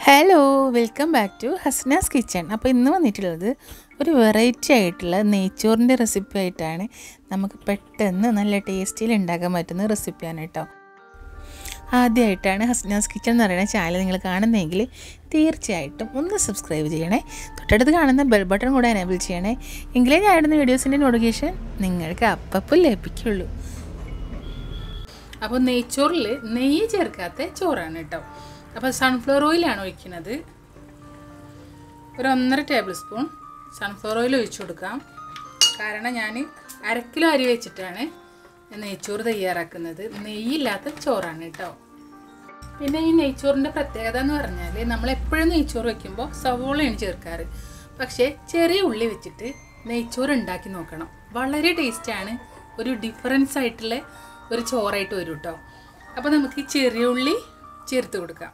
hello welcome back to Hasna's kitchen അപ്പോൾ ഇന്ന് വന്നിട്ടുള്ളത് ഒരു വെറൈറ്റി ആയിട്ടുള്ള നെയ്ച്ചോറിൻ്റെ റെസിപ്പി ആയിട്ടാണ് നമുക്ക് പെട്ടെന്ന് നല്ല ടേസ്റ്റിയിൽ ഉണ്ടാക്കാൻ പറ്റുന്ന റെസിപ്പിയാണ് കേട്ടോ ആദ്യമായിട്ടാണ് ഹസ്നാസ് കിച്ചൺ എന്ന് പറയുന്ന ചാനൽ നിങ്ങൾ കാണുന്നതെങ്കിൽ തീർച്ചയായിട്ടും ഒന്ന് സബ്സ്ക്രൈബ് ചെയ്യണേ തൊട്ടടുത്ത് കാണുന്ന ബെൽ ബട്ടൺ കൂടെ എനേബിൾ ചെയ്യണേ എങ്കിലേ ഞാൻ ഇടുന്ന വീഡിയോസിൻ്റെ നോട്ടിഫിക്കേഷൻ നിങ്ങൾക്ക് അപ്പം ലഭിക്കുള്ളൂ അപ്പോൾ നെയ്ച്ചോറിൽ നെയ്യ് ചേർക്കാത്ത ചോറാണ് കേട്ടോ അപ്പോൾ സൺഫ്ലവർ ഓയിലാണ് ഒഴിക്കുന്നത് ഒരു ഒന്നര ടേബിൾ സ്പൂൺ സൺഫ്ലവർ ഓയിൽ ഒഴിച്ചു കൊടുക്കാം കാരണം ഞാൻ അര കിലോ അരി വെച്ചിട്ടാണ് നെയ്ച്ചോറ് തയ്യാറാക്കുന്നത് നെയ്യില്ലാത്ത ചോറാണ് കേട്ടോ പിന്നെ ഈ നെയ്ച്ചോറിൻ്റെ പ്രത്യേകത എന്ന് പറഞ്ഞാൽ നമ്മൾ എപ്പോഴും നെയ്ച്ചോറ് വെക്കുമ്പോൾ സവോളയാണ് ചേർക്കാറ് പക്ഷേ ചെറിയ ഉള്ളി വെച്ചിട്ട് നെയ്ച്ചോറ് ഉണ്ടാക്കി നോക്കണം വളരെ ടേസ്റ്റാണ് ഒരു ഡിഫറൻസ് ആയിട്ടുള്ള ഒരു ചോറായിട്ട് വരും കേട്ടോ അപ്പോൾ നമുക്ക് ഈ ചെറിയ ഉള്ളി ചേർത്ത് കൊടുക്കാം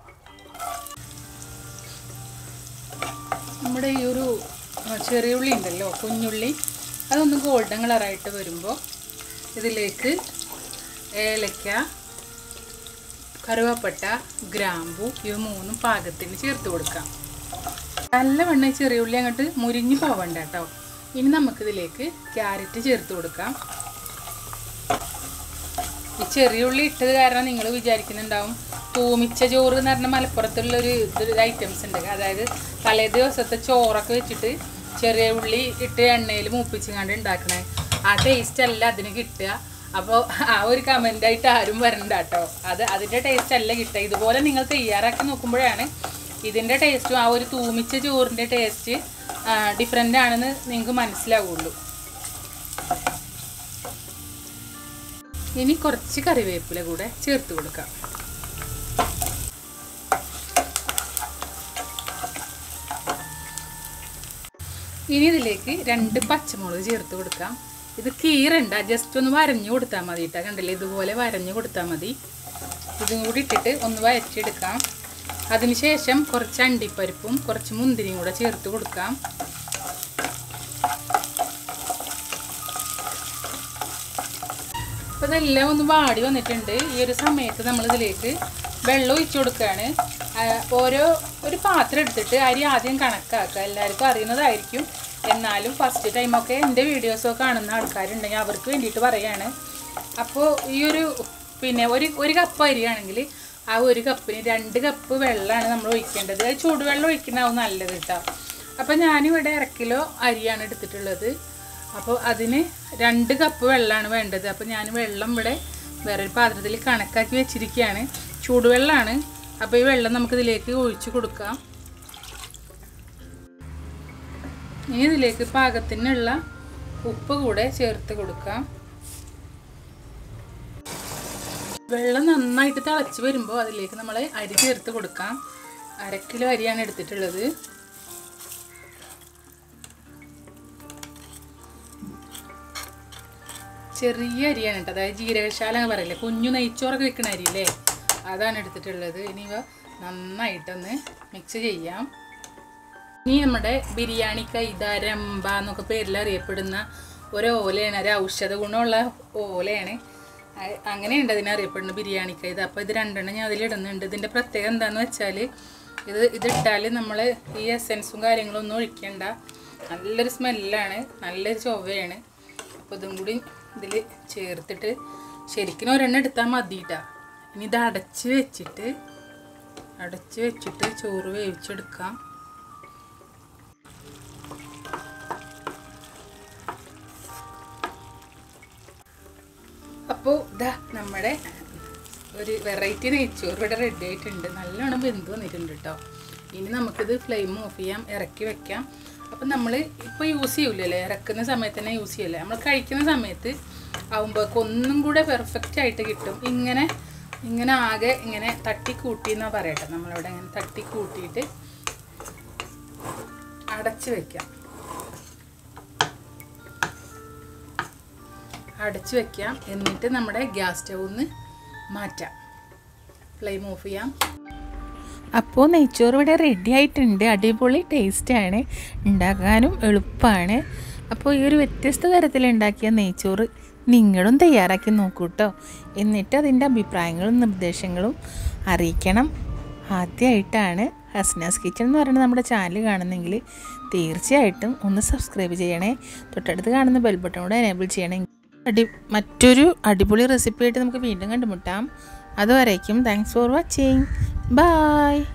നമ്മുടെ ഈ ഒരു ചെറിയ ഉള്ളി ഉണ്ടല്ലോ കുഞ്ഞുള്ളി അതൊന്ന് ഗോൾഡൻ കളറായിട്ട് വരുമ്പോൾ ഇതിലേക്ക് ഏലക്ക കറുവപ്പട്ട ഗ്രാമ്പു ഇവ മൂന്നും പാകത്തിന് ചേർത്ത് കൊടുക്കാം നല്ല വെണ്ണ ചെറിയ ഉള്ളി അങ്ങോട്ട് മുരിഞ്ഞു പോവണ്ട കേട്ടോ ഇനി നമുക്കിതിലേക്ക് ക്യാരറ്റ് ചേർത്ത് കൊടുക്കാം ഈ ചെറിയ ഉള്ളി ഇട്ടത് കാരണം നിങ്ങൾ വിചാരിക്കുന്നുണ്ടാവും തൂമിച്ച ചോറ് എന്ന് പറഞ്ഞ മലപ്പുറത്തുള്ള ഒരു ഇത് ഐറ്റംസ് ഉണ്ട് അതായത് തലേ ദിവസത്തെ ചോറൊക്കെ വെച്ചിട്ട് ചെറിയ ഉള്ളി ഇട്ട് എണ്ണയിൽ മൂപ്പിച്ചുകൊണ്ട് ഉണ്ടാക്കണേ ആ ടേസ്റ്റ് അല്ല അതിന് കിട്ടുക അപ്പോൾ ആ ഒരു കമൻ്റായിട്ട് ആരും വരണ്ട കേട്ടോ അത് അതിൻ്റെ ടേസ്റ്റ് അല്ല കിട്ടുക ഇതുപോലെ നിങ്ങൾ തയ്യാറാക്കി നോക്കുമ്പോഴാണ് ഇതിൻ്റെ ടേസ്റ്റും ആ ഒരു തൂമിച്ച ചോറിൻ്റെ ടേസ്റ്റ് ഡിഫറെൻ്റ് ആണെന്ന് നിങ്ങൾക്ക് മനസ്സിലാവുള്ളൂ ഇനി കുറച്ച് കറിവേപ്പില കൂടെ ചേർത്ത് കൊടുക്കാം ഇനി ഇതിലേക്ക് രണ്ട് പച്ചമുളക് ചേർത്ത് കൊടുക്കാം ഇത് കീറണ്ട ജസ്റ്റ് ഒന്ന് വരഞ്ഞു കൊടുത്താൽ മതി കേട്ടോ കണ്ടില്ലേ ഇതുപോലെ വരഞ്ഞു കൊടുത്താൽ മതി ഇതും കൂടി ഇട്ടിട്ട് ഒന്ന് വരച്ചെടുക്കാം അതിനുശേഷം കുറച്ച് അണ്ടിപ്പരിപ്പും കുറച്ച് മുന്തിരിയും കൂടെ ചേർത്ത് കൊടുക്കാം അപ്പോൾ ഇതെല്ലാം ഒന്ന് വാടി വന്നിട്ടുണ്ട് ഈ ഒരു സമയത്ത് നമ്മൾ ഇതിലേക്ക് വെള്ളം ഒഴിച്ചു കൊടുക്കുകയാണ് ഓരോ ഒരു പാത്രം എടുത്തിട്ട് അരി ആദ്യം കണക്കാക്കുക എല്ലാവർക്കും അറിയുന്നതായിരിക്കും എന്നാലും ഫസ്റ്റ് ടൈമൊക്കെ എൻ്റെ വീഡിയോസൊക്കെ കാണുന്ന ആൾക്കാരുണ്ടെങ്കിൽ അവർക്ക് വേണ്ടിയിട്ട് പറയാണ് അപ്പോൾ ഈ ഒരു പിന്നെ ഒരു ഒരു കപ്പ് അരിയാണെങ്കിൽ ആ ഒരു കപ്പിന് രണ്ട് കപ്പ് വെള്ളമാണ് നമ്മൾ ഒഴിക്കേണ്ടത് അത് ചൂടുവെള്ളം ഒഴിക്കണാവും നല്ലത് കേട്ടോ അപ്പോൾ ഞാനിവിടെ അര കിലോ അരിയാണ് എടുത്തിട്ടുള്ളത് അപ്പോൾ അതിന് രണ്ട് കപ്പ് വെള്ളമാണ് വേണ്ടത് അപ്പോൾ ഞാൻ വെള്ളം ഇവിടെ വേറൊരു പാത്രത്തിൽ കണക്കാക്കി വെച്ചിരിക്കുകയാണ് ചൂടുവെള്ളമാണ് അപ്പോൾ ഈ വെള്ളം നമുക്കിതിലേക്ക് ഒഴിച്ചു കൊടുക്കാം ഇനി ഇതിലേക്ക് പാകത്തിനുള്ള ഉപ്പ് കൂടെ ചേർത്ത് കൊടുക്കാം വെള്ളം നന്നായിട്ട് തിളച്ച് വരുമ്പോൾ അതിലേക്ക് നമ്മൾ അരി ചേർത്ത് കൊടുക്കാം അര കിലോ അരിയാണ് എടുത്തിട്ടുള്ളത് ചെറിയ അരിയാണ് കേട്ടോ അതായത് ജീരകശാല എന്ന് പറയില്ലേ കുഞ്ഞു നെയ്ച്ചോറൊക്കെ വെക്കണ അരിയില്ലേ അതാണ് എടുത്തിട്ടുള്ളത് ഇനി ഇവ നന്നായിട്ടൊന്ന് മിക്സ് ചെയ്യാം ഇനി നമ്മുടെ ബിരിയാണി കൈതാരമ്പ എന്നൊക്കെ പേരിൽ അറിയപ്പെടുന്ന ഒരു ഓലയാണ് ഒരു ഔഷധ ഗുണമുള്ള ഓലയാണ് അങ്ങനെയുണ്ട് അതിനറിയപ്പെടുന്നത് ബിരിയാണി കൈത അപ്പോൾ ഇത് രണ്ടെണ്ണം ഞാൻ അതിലിടുന്നുണ്ട് ഇതിൻ്റെ പ്രത്യേകത എന്താണെന്ന് വെച്ചാൽ ഇത് ഇതിട്ടാൽ നമ്മൾ ഈ എസെൻസും കാര്യങ്ങളും ഒന്നും ഒഴിക്കണ്ട നല്ലൊരു സ്മെല്ലാണ് നല്ലൊരു ചൊവ്വയാണ് അപ്പോൾ ഇതും കൂടി ഇതിൽ ചേർത്തിട്ട് ശരിക്കും ഒരെണ്ണം എടുത്താൽ മതിയിട്ടാ ഇനി ഇത് അടച്ച് വെച്ചിട്ട് അടച്ച് വെച്ചിട്ട് ചോറ് വേവിച്ചെടുക്കാം അപ്പോൾ ഇതാ നമ്മുടെ ഒരു വെറൈറ്റി നെയ്ച്ചോറ് ഇവിടെ റെഡി ആയിട്ടുണ്ട് നല്ലോണം വെന്ത് വന്നിട്ടുണ്ട് കേട്ടോ ഇനി നമുക്കിത് ഫ്ലെയിം ഓഫ് ചെയ്യാം ഇറക്കി വെക്കാം അപ്പം നമ്മൾ ഇപ്പോൾ യൂസ് ചെയ്യൂലല്ലേ ഇറക്കുന്ന സമയത്ത് തന്നെ യൂസ് ചെയ്യല്ലേ നമ്മൾ കഴിക്കുന്ന സമയത്ത് ആകുമ്പോഴേക്ക് ഒന്നും കൂടെ പെർഫെക്റ്റ് ആയിട്ട് കിട്ടും ഇങ്ങനെ ഇങ്ങനെ ആകെ ഇങ്ങനെ തട്ടി കൂട്ടി എന്നാ പറയട്ടെ നമ്മളിവിടെ ഇങ്ങനെ തട്ടി കൂട്ടിയിട്ട് അടച്ച് വെക്കാം അടച്ച് വെക്കാം എന്നിട്ട് നമ്മുടെ ഗ്യാസ് സ്റ്റൗന്ന് മാറ്റാം ഫ്ലെയിം ഓഫ് ചെയ്യാം അപ്പോൾ നെയ്ച്ചോറ് ഇവിടെ റെഡി ആയിട്ടുണ്ട് അടിപൊളി ടേസ്റ്റാണ് ഉണ്ടാക്കാനും എളുപ്പമാണ് അപ്പോൾ ഈ ഒരു വ്യത്യസ്ത തരത്തിലുണ്ടാക്കിയ നെയ്ച്ചോറ് നിങ്ങളും തയ്യാറാക്കി നോക്കൂ കേട്ടോ എന്നിട്ട് അതിൻ്റെ അഭിപ്രായങ്ങളും നിർദ്ദേശങ്ങളും അറിയിക്കണം ആദ്യമായിട്ടാണ് ഹസ്നാസ് കിച്ചൺ എന്ന് പറയുന്നത് നമ്മുടെ ചാനൽ കാണുന്നെങ്കിൽ തീർച്ചയായിട്ടും ഒന്ന് സബ്സ്ക്രൈബ് ചെയ്യണേ തൊട്ടടുത്ത് കാണുന്ന ബെൽ ബട്ടൺ കൂടെ എനേബിൾ ചെയ്യണേ അടി മറ്റൊരു അടിപൊളി റെസിപ്പി ആയിട്ട് നമുക്ക് വീണ്ടും കണ്ടുമുട്ടാം അതുവരേക്കും താങ്ക്സ് ഫോർ വാച്ചിങ് ബൈ